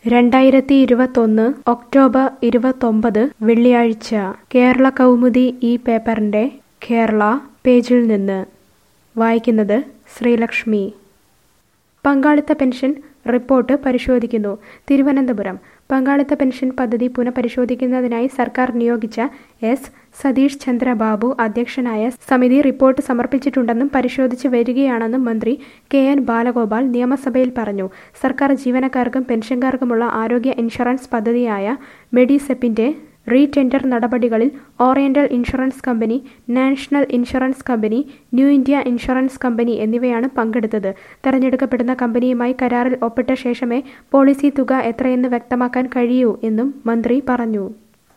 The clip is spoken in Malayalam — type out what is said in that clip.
രണ്ടായിരത്തി ഇരുപത്തൊന്ന് ഒക്ടോബർ ഇരുപത്തൊമ്പത് വെള്ളിയാഴ്ച കേരള കൗമുദി ഈ പേപ്പറിൻ്റെ കേരള പേജിൽ നിന്ന് വായിക്കുന്നത് ശ്രീലക്ഷ്മി പങ്കാളിത്ത പെൻഷൻ റിപ്പോർട്ട് പരിശോധിക്കുന്നു തിരുവനന്തപുരം പങ്കാളിത്ത പെൻഷൻ പദ്ധതി പുനഃപരിശോധിക്കുന്നതിനായി സർക്കാർ നിയോഗിച്ച എസ് സതീഷ് ചന്ദ്ര ബാബു അധ്യക്ഷനായ സമിതി റിപ്പോർട്ട് സമർപ്പിച്ചിട്ടുണ്ടെന്നും പരിശോധിച്ച് വരികയാണെന്നും മന്ത്രി കെ എൻ ബാലഗോപാൽ നിയമസഭയിൽ പറഞ്ഞു സർക്കാർ ജീവനക്കാർക്കും പെൻഷൻകാർക്കുമുള്ള ആരോഗ്യ ഇൻഷുറൻസ് പദ്ധതിയായ മെഡിസെപ്പിന്റെ റീടെൻഡർ നടപടികളിൽ oriental insurance company national insurance company new India insurance company എന്നിവയാണ് പങ്കെടുത്തത് തെരഞ്ഞെടുക്കപ്പെടുന്ന കമ്പനിയുമായി കരാറിൽ ഒപ്പിട്ട ശേഷമേ പോളിസി തുക എത്രയെന്ന് വ്യക്തമാക്കാൻ കഴിയൂ എന്നും മന്ത്രി പറഞ്ഞു